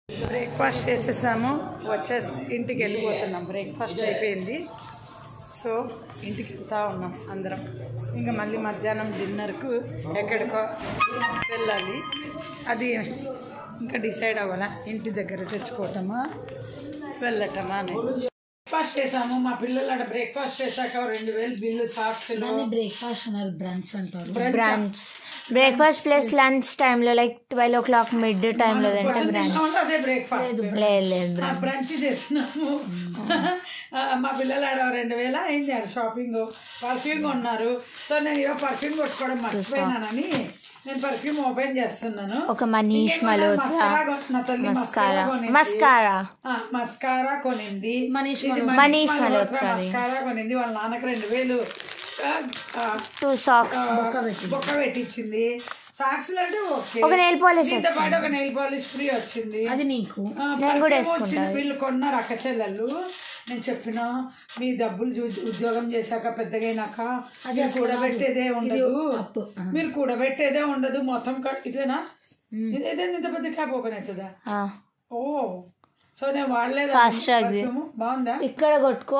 Breakfast చేసేసాము వచ్చేసి ఇంటికి వెళ్ళిపోతున్నాం బ్రేక్ఫాస్ట్ అయిపోయింది సో ఇంటికి వెళ్తా ఉన్నాం అందరం ఇంకా మళ్ళీ మధ్యాహ్నం డిన్నర్కు ఎక్కడికో వెళ్ళాలి అది ఇంకా డిసైడ్ అవ్వాలా ఇంటి దగ్గర తెచ్చుకోవటమా వెళ్ళటమా అని బ్రేక్ఫాస్ట్ చేసాము మా పిల్లలు అక్కడ బ్రేక్ఫాస్ట్ చేశాక రెండు వేలు బిల్లు సాక్స్లు బ్రేక్ఫాస్ట్ అన్నారు బ్రంచ్ అంటారు బ్రాంచ్ బ్రేక్ఫాస్ట్ ప్లస్ లంచ్ టైంలో like twelve o'clock mid టైంలో తింటే బ్రాంచ్ అదే బ్రేక్ఫాస్ట్ లేదు లేదు brunch. బ్రంచ్ చేసినాము ఆ, మా పిల్లలు ఆడ రెండు వేల అయింది ఆడ షాపింగ్ పర్ఫ్యూమ్ కొన్నారు సో నేను ఏదో పర్ఫ్యూమ్ కొట్టుకోవడం మర్చిపోయినానని నేను పర్ఫ్యూమ్ ఓపెన్ చేస్తున్నాను ఒక మనీష్ ఇంకేమో మల్హోత్రా మస్కారా కొ- నా తల్లి మస్కారా మస్కారా కొనింది. మస్కారా ఆ, మస్కారా కొనింది మనీష్ ఇది మల్హోత్రా. మనీష్ మల్హోత్రా మల్హోత్రాది. మస్కారా కొనింది వాళ్ళ నాన్నకు రెండు వేలు ఆ, ఆ, టూ సాక్స్ బొక్క పెట్టించింది సాక్స్ అంటే ఓకే ఒక nail polish దీంతో పాటు ఒక నెయిల్ పాలిష్ ఫ్రీ వచ్చింది అది నీకు ఆ, నేను కూడా perfume వేసుకుంటా. వచ్చింది. వీళ్ళు కొన్నారు అక్క చెల్లెళ్ళు నేను చెప్పిన మీ డబ్బులు చూ- ఉద్యోగం చేశాక పెద్దగైనాక అది మీరు అట్లా కూడబెట్టేదే ఉండదు అప్పు. ఆ. మీరు కూడబెట్టేదే ఉండదు మొత్తం క- ఇట్లేనా ఇదేంది ఇంత పెద్ద క్యాప్ ఓపెన్ అవుతుందా ఓ సో నేను వాడలేదు Fast track ది. perfume. బాగుందా ఇక్కడ కొట్టుకో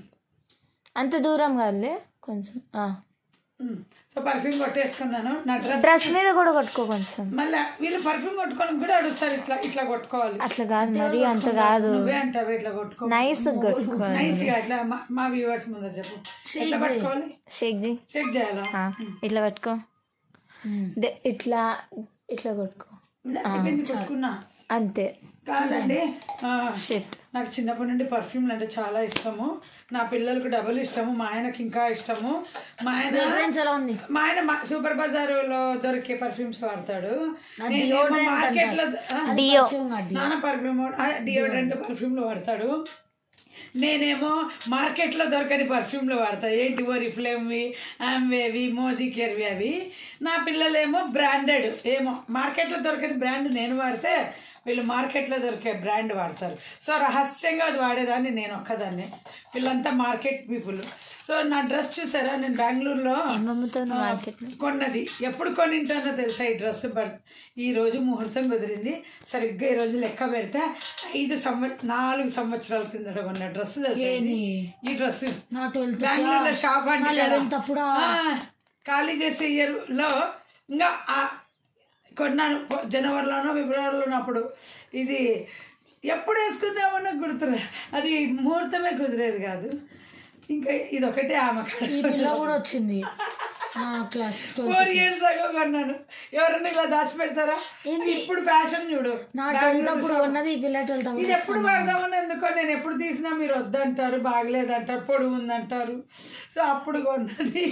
అంత దూరం కాదులే కొంచెం ఉమ్. సో పర్ఫ్యూమ్ కొట్టేసుకున్నాను నా డ్రెస్ డ్రెస్ మీద కూడా కొట్టుకో కొంచెం మళ్ళీ వీళ్ళు పర్ఫ్యూమ్ కొట్టుకోవడానికి కూడా అడుస్తారు ఇట్లా ఇట్లా కొట్టుకోవాలి అట్లా కాదు మరి అంత కాదు నువ్వే అంటావు ఇట్లా కొట్టుకో నైస్ కొట్టుకోవాలి నైస్ గా ఇట్లా మా- మా వ్యూవర్స్ ముందర చెప్పు ఎట్లా పట్టుకోవాలి షేక్ జీ చెక్ చేయాలా ఆ, ఇట్లా పట్టుకో దే- ఇట్లా ఇట్లా కొట్టుకో అయిపోయింది కొట్టుకున్నా అంతే కాదండి ఆ, షిట్ నాకు చిన్నప్పటి నుండి పర్ఫ్యూమ్లు అంటే చాలా ఇష్టము నా పిల్లలకు డబుల్ ఇష్టము మా ఆయనకి ఇంకా ఇష్టము మా ఆయన ఫ్రెండ్స్ ఎలా ఉంది మా ఆయన మా- సూపర్ బజార్ లో దొరికే పర్ఫ్యూమ్స్ వాడతాడు అది నేనేమో deodorant మార్కెట్ లో ఆ, డియో నాన్న పర్ఫ్యూమ్ డియోడ్రెంట్ పర్ఫ్యూమ్లు వాడతాడు నేనేమో మార్కెట్లో దొరకని పర్ఫ్యూమ్లు వాడతా ఏంటి ఓరిఫ్లేమ్వి ఆమ్వేవి మోదీ కేర్వి అవి నా పిల్లలేమో బ్రాండెడ్ ఏమో మార్కెట్లో దొరకని బ్రాండ్ నేను వాడితే వీళ్ళు మార్కెట్లో దొరికే బ్రాండ్ వాడతారు సో రహస్యంగా అది వాడేదాన్ని నేను ఒక్కదాన్ని వీళ్ళంతా మార్కెట్ పీపుల్ సో నా డ్రెస్ చూసారా నేను బెంగళూరులో ఏమమ్ముతుంది ఆ, మార్కెట్ కొన్నది ఎప్పుడు కొనింటానో తెలుసా ఈ డ్రెస్ బట్ ఈ రోజు ముహూర్తం కుదిరింది సరిగ్గా ఈ రోజు లెక్క పెడితే ఐదు సంవత్సరం నాలుగు సంవత్సరాల కిందట కొన్న డ్రెస్ తెలుసా ఇది? ఈ డ్రెస్ నా ట్వెల్త్ బెంగళూరులో షాప్ నా అంటే కదా. లెవెన్త్ అప్పుడా ఆ, ఖాళీ చేసే ఇయర్ లో ఇంకా ఆ కొన్నాను జనవరిలోనో ఫిబ్రవరిలోనో అప్పుడు ఇది ఎప్పుడు వేసుకుందామన్నా గుర్తురా అది ముహూర్తమే కుదిరేది కాదు ఇంకా ఇది ఒకటే ఆమె కాడ ఈ పిల్ల కూడా వచ్చింది నా క్లాస్ ఫోర్ ఇయర్స్ అగో కొన్నాను ఎవరన్నా ఇలా దాచి పెడతారా ఇప్పుడు ఫ్యాషన్ చూడు నా ట్వెల్త్ అప్పుడు ఉన్నది ఈ పిల్ల ట్వెల్త్ ఇది ఎప్పుడు వాడదామని ఎందుకో నేను ఎప్పుడు తీసినా మీరు వద్దంటారు బాగలేదంటారు పొడుగు ఉందంటారు సో అప్పుడు కొన్నది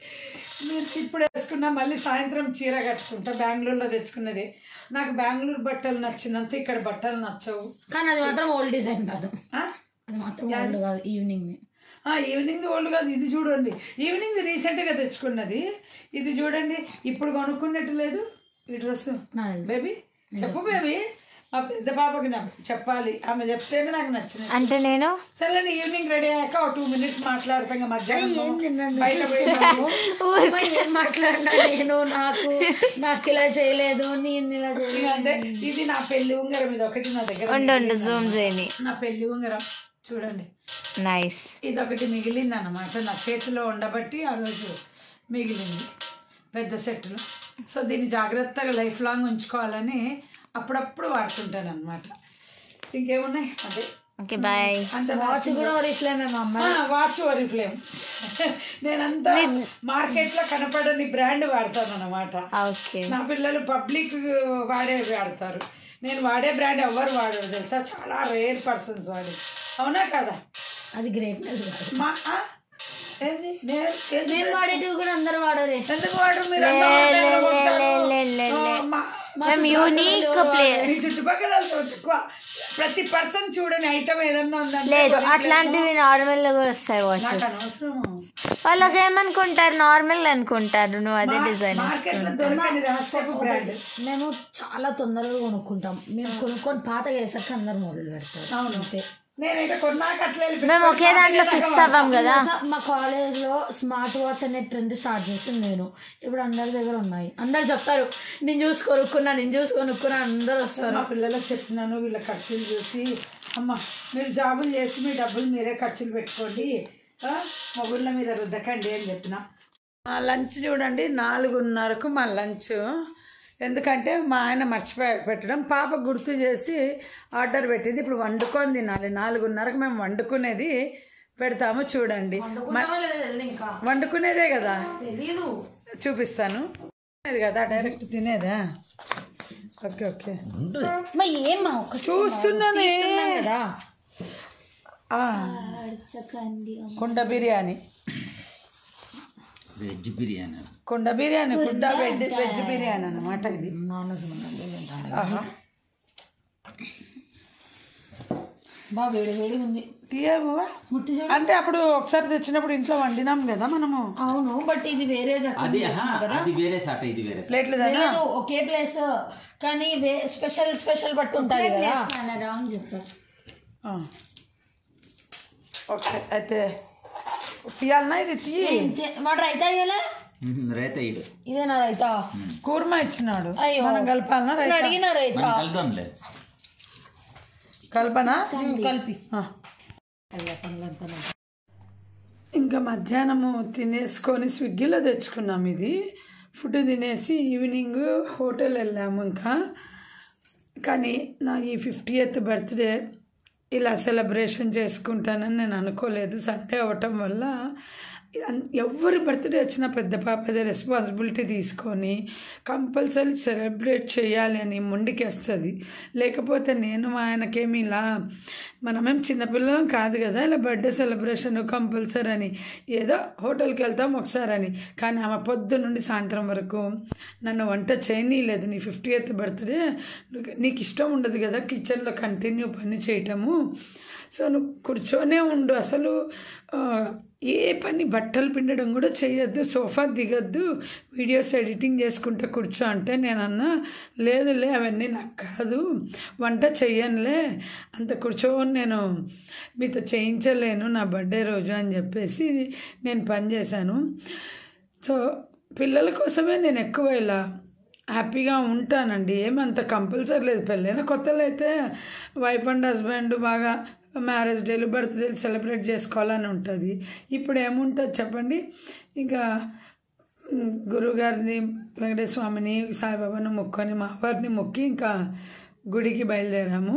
నేను ఇప్పుడు వేసుకున్నా మళ్ళీ సాయంత్రం చీర కట్టుకుంటా బెంగళూరులో తెచ్చుకున్నది నాకు బెంగళూరు బట్టలు నచ్చినంత ఇక్కడ బట్టలు నచ్చవు కానీ అది మాత్రం ఓల్డ్ డిజైన్ కాదు ఆ? అది మాత్రం ఓల్డ్ కాదు ఈవినింగ్ ఆ, ఈవినింగ్ ఓల్డ్ కాదు ఇది చూడండి ఈవినింగ్ రీసెంట్గా తెచ్చుకున్నది ఇది చూడండి ఇప్పుడు కొనుక్కున్నట్టు లేదు ఈ డ్రెస్ నాది బేబీ చెప్పు బేబీ మా పెద్ద పాపకి నా చెప్పాలి ఆమె చెప్తేనే నాకు నచ్చినది అంటే నేను సరే ఈవినింగ్ రెడీ అయ్యాక ఒక టూ మినిట్స్ మాట్లాడతాం ఇంకా మధ్యాహ్నం నన్ను బయట పోయినాము. అమ్మాయి ఏం మాట్లాడినా నేను నాకు నాకు ఇలా చేయలేదు నేను ఇలా చేయలేదు ఇక అంతే ఇది నా పెళ్లి ఉంగరం ఇది ఒకటి నా దగ్గర ఉండు ఉండు జూమ్ చేయని నా పెళ్లి ఉంగరం చూడండి నైస్ ఇది ఒకటి మిగిలింది అన్నమాట నా చేతిలో ఉండబట్టి ఆ రోజు మిగిలింది పెద్ద సెట్లో సో దీన్ని జాగ్రత్తగా లైఫ్ లాంగ్ ఉంచుకోవాలని అప్పుడప్పుడు వాడుతుంటాను అనమాట ఇంకేమున్నాయి అదే ఓకే బాయ్ అంత వాచ్ కూడా ఓరిఫ్లేమ్ మా అమ్మ వాచ్ ఓరిఫ్లేమ్ నేనంతా మార్కెట్ లో కనపడని బ్రాండ్ వాడతాను అనమాట ఓకే నా పిల్లలు పబ్లిక్ వాడే వాడతారు నేను వాడే బ్రాండ్ ఎవరు వాడరు తెలుసా చాలా రేర్ పర్సన్స్ వాడే అవునా కదా అది గ్రేట్నెస్ కాదు మా ఆ? ఏంది నేను ఏంది? మేము వాడేటివి కూడా అందరు వాడరే ఎందుకు వాడరు మీరు అంతా online లో కొంటారు? లే, లే, ఆ, లే. మా- మేము యూనిక్ ప్లే మీ చుట్టుపక్కల ఎక్కువ ప్రతి పర్సన్ చూడని ఐటమ్ ఏదన్నా ఉందంటే లేదు అట్లాంటివి నార్మల్ గా కూడా వస్తాయి వాచెస్ నాకు అనవసరము వాళ్ళకి ఏమనుకుంటారు నార్మల్ అనుకుంటారు నువ్వు అదే డిజైన్ మార్కెట్ లో దొరకని రహస్యపు బ్రాండ్ మేము చాలా తొందరగా కొనుక్కుంటాం మేము కొనుక్కొని పాతగా వేసాక అందరు మొదలు పెడతారు అవును అంతే నేనైతే కొన్నాక అట్లా వెళ్ళి మేము ఒకే దాంట్లో ఫిక్స్ అవ్వం కదా మా కాలేజ్ లో స్మార్ట్ వాచ్ అనే ట్రెండ్ స్టార్ట్ చేసింది నేను ఇప్పుడు అందరి దగ్గర ఉన్నాయి అందరు చెప్తారు నేను చూసి కొనుక్కున్నా నేను చూసి కొనుక్కున్నా అందరు వస్తారు మా పిల్లలకు చెప్పినాను వీళ్ళ ఖర్చులు చూసి అమ్మ మీరు జాబులు చేసి మీ డబ్బులు మీరే ఖర్చులు పెట్టుకోండి ఆ, మొగుళ్ళ మీద రుద్దకండి అని చెప్పిన మా లంచ్ చూడండి నాలుగున్నరకు మా లంచ్ ఎందుకంటే మా ఆయన మర్చిపోయి పెట్టడం పాప గుర్తు చేసి ఆర్డర్ పెట్టింది ఇప్పుడు వండుకొని తినాలి నాలుగున్నరకు మేము వండుకునేది పెడతాము చూడండి వండుకుంటామో లేదో తెలియదు ఇంకా వండుకునేదే కదా తెలీదు చూపిస్తాను తినేది కదా డైరెక్ట్ తినేదా ఓకే ఓకే మరి ఏమ్మా ఒక చూస్తున్నానే కదా ఆ, కుండ బిర్యానీ వెజ్ బిర్యానీ కుండ బిర్యానీ కుండ వెజ్ వెజ్ బిర్యానీ అన్నమాట ఇది ఆహా. బా వేడి వేడి ఉంది తీయవు ముట్టి చూడు అంటే అప్పుడు ఒకసారి తెచ్చినప్పుడు ఇంట్లో వండినాం కదా మనము అవును బట్ ఇది వేరే రకం అది ఆహా, అది వేరే సాట ఇది వేరే సాట ప్లేట్లు దానా లేదు ఒకే ప్లేస్ కానీ వే- స్పెషల్ స్పెషల్ బట్టి ఉంటుంది కదా ఆ. ఓకే అయితే తీయాలనా ఇది తీ వాడు రైతా ఇయ్యలే రైత ఇడు ఇదేనా రైతా కూర్మా ఇచ్చినాడు అయ్యో. మనం కలపాలనా నేను రైతా? అడిగిన రైతా మనం కలుద్దాంలే కలపనా కలిపి ఆ. ఇంకా మధ్యాహ్నము తినేసుకొని స్విగ్గీలో తెచ్చుకున్నాం ఇది ఫుడ్ తినేసి ఈవినింగ్ హోటల్ వెళ్ళాము ఇంకా కానీ నా ఈ ఫిఫ్టీ ఎయిత్ బర్త్డే ఇలా సెలబ్రేషన్ చేసుకుంటానని నేను అనుకోలేదు సండే అవ్వటం వల్ల అన్- ఎవరి బర్త్డే వచ్చినా పెద్ద పాపదే రెస్పాన్సిబిలిటీ తీసుకొని కంపల్సరీ సెలబ్రేట్ చేయాలి అని ముందుకేస్తుంది లేకపోతే నేను మా ఆయనకేమి ఇలా మనమేం చిన్నపిల్లలం కాదు కదా ఇలా బర్త్డే సెలబ్రేషన్ కంపల్సరీ అని ఏదో హోటల్కి వెళ్తాం ఒకసారి అని కానీ ఆమె పొద్దు నుండి సాయంత్రం వరకు నన్ను వంట చేయనీయలేదు నీ ఫిఫ్టీ ఎయిత్ బర్త్డే నీకు ఇష్టం ఉండదు కదా కిచెన్లో కంటిన్యూ పని చేయటము సో నువ్వు కూర్చొనే ఉండు అసలు ఆ, ఏ పని బట్టలు పిండడం కూడా చేయొద్దు సోఫా దిగొద్దు వీడియోస్ ఎడిటింగ్ చేసుకుంటే కూర్చో అంటే నేను అన్నా లేదులే అవన్నీ నాకు కాదు వంట చెయ్యనులే అంత కూర్చోని నేను మీతో చేయించలేను నా బర్త్డే రోజు అని చెప్పేసి నేను పని చేశాను సో పిల్లల కోసమే నేను ఎక్కువ ఇలా హ్యాపీగా ఉంటానండి ఏమంత కంపల్సరీ లేదు పెళ్ళైన కొత్తలో అయితే వైఫ్ అండ్ హస్బెండ్ బాగా మ్యారేజ్ డేలు బర్త్డేలు సెలబ్రేట్ చేసుకోవాలని ఉంటుంది ఇప్పుడు ఏముంటుంది చెప్పండి ఇంకా ఉమ్, గురువుగారిని వెంకటేశ్వర స్వామిని సాయిబాబాను మొక్కొని మా వారిని మొక్కి ఇంకా గుడికి బయలుదేరాము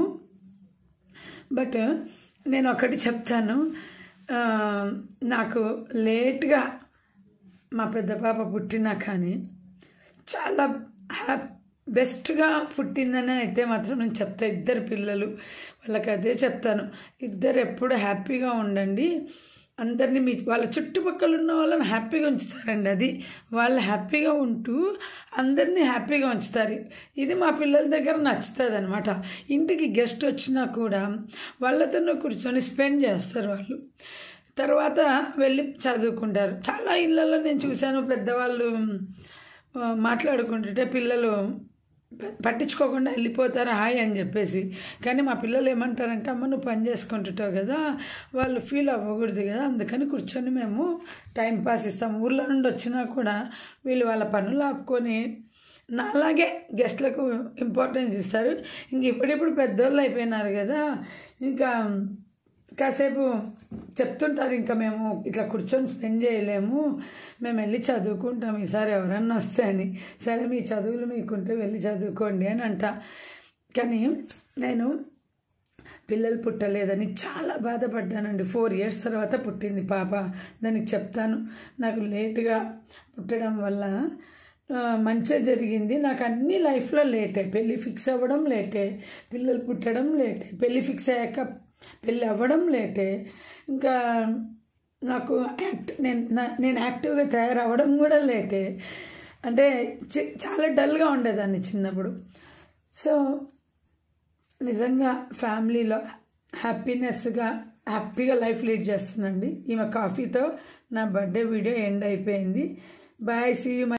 బట్ నేను ఒకటి చెప్తాను ఆ, నాకు లేట్గా మా పెద్ద పాప పుట్టినా కానీ చాలా హ్యాప్ బెస్ట్గా పుట్టిందని అయితే మాత్రం నేను చెప్తా ఇద్దరు పిల్లలు వాళ్ళకి అదే చెప్తాను ఇద్దరు ఎప్పుడు హ్యాపీగా ఉండండి అందరినీ మీ వాళ్ళ చుట్టుపక్కల ఉన్న వాళ్ళని హ్యాపీగా ఉంచుతారండి అది వాళ్ళు హ్యాపీగా ఉంటూ అందరినీ హ్యాపీగా ఉంచుతారు ఇది మా పిల్లల దగ్గర నచ్చుతుంది అనమాట ఇంటికి గెస్ట్ వచ్చినా కూడా వాళ్ళతో కూర్చొని స్పెండ్ చేస్తారు వాళ్ళు తర్వాత వెళ్ళి చదువుకుంటారు చాలా ఇళ్ళల్లో నేను చూశాను పెద్దవాళ్ళు ఆ, మాట్లాడుకుంటుంటే పిల్లలు ప- పట్టించుకోకుండా వెళ్ళిపోతారు హాయ్ అని చెప్పేసి కానీ మా పిల్లలు ఏమంటారంటే అమ్మ నువ్వు పని చేసుకుంటుంటావు కదా వాళ్ళు ఫీల్ అవ్వకూడదు కదా అందుకని కూర్చొని మేము టైం పాస్ ఇస్తాం ఊర్లో నుండి వచ్చినా కూడా వీళ్ళు వాళ్ళ పనులు ఆపుకొని నాలాగే గెస్ట్లకు ఇంపార్టెన్స్ ఇస్తారు ఇంక ఇప్పుడిప్పుడు పెద్దోళ్ళు అయిపోయినారు కదా ఇంకా కాసేపు చెప్తుంటారు ఇంకా మేము ఇట్లా కూర్చొని స్పెండ్ చేయలేము మేము వెళ్ళి చదువుకుంటాం ఈసారి ఎవరన్నా వస్తే అని సరే మీ చదువులు మీకుంటే వెళ్ళి చదువుకోండి అని అంట కానీ నేను పిల్లలు పుట్టలేదని చాలా బాధపడ్డానండి ఫోర్ ఇయర్స్ తర్వాత పుట్టింది పాప దానికి చెప్తాను నాకు లేటుగా పుట్టడం వల్ల ఆ, మంచిగా జరిగింది నాకు అన్ని లైఫ్లో లేటే పెళ్ళి ఫిక్స్ అవ్వడం లేటే పిల్లలు పుట్టడం లేటే పెళ్ళి ఫిక్స్ అయ్యాక పెళ్ళి అవ్వడం లేటే ఇంకా నాకు యాక్ట్ నేను నా- నేను యాక్టివ్గా తయారవ్వడం కూడా లేటే అంటే చి- చాలా డల్గా ఉండేదాన్ని చిన్నప్పుడు సో నిజంగా ఫ్యామిలీలో హ్యాపీనెస్గా హ్యాపీగా లైఫ్ లీడ్ చేస్తున్నాండి ఈమె కాఫీతో నా బర్త్డే వీడియో ఎండ్ అయిపోయింది బాయ్ సీ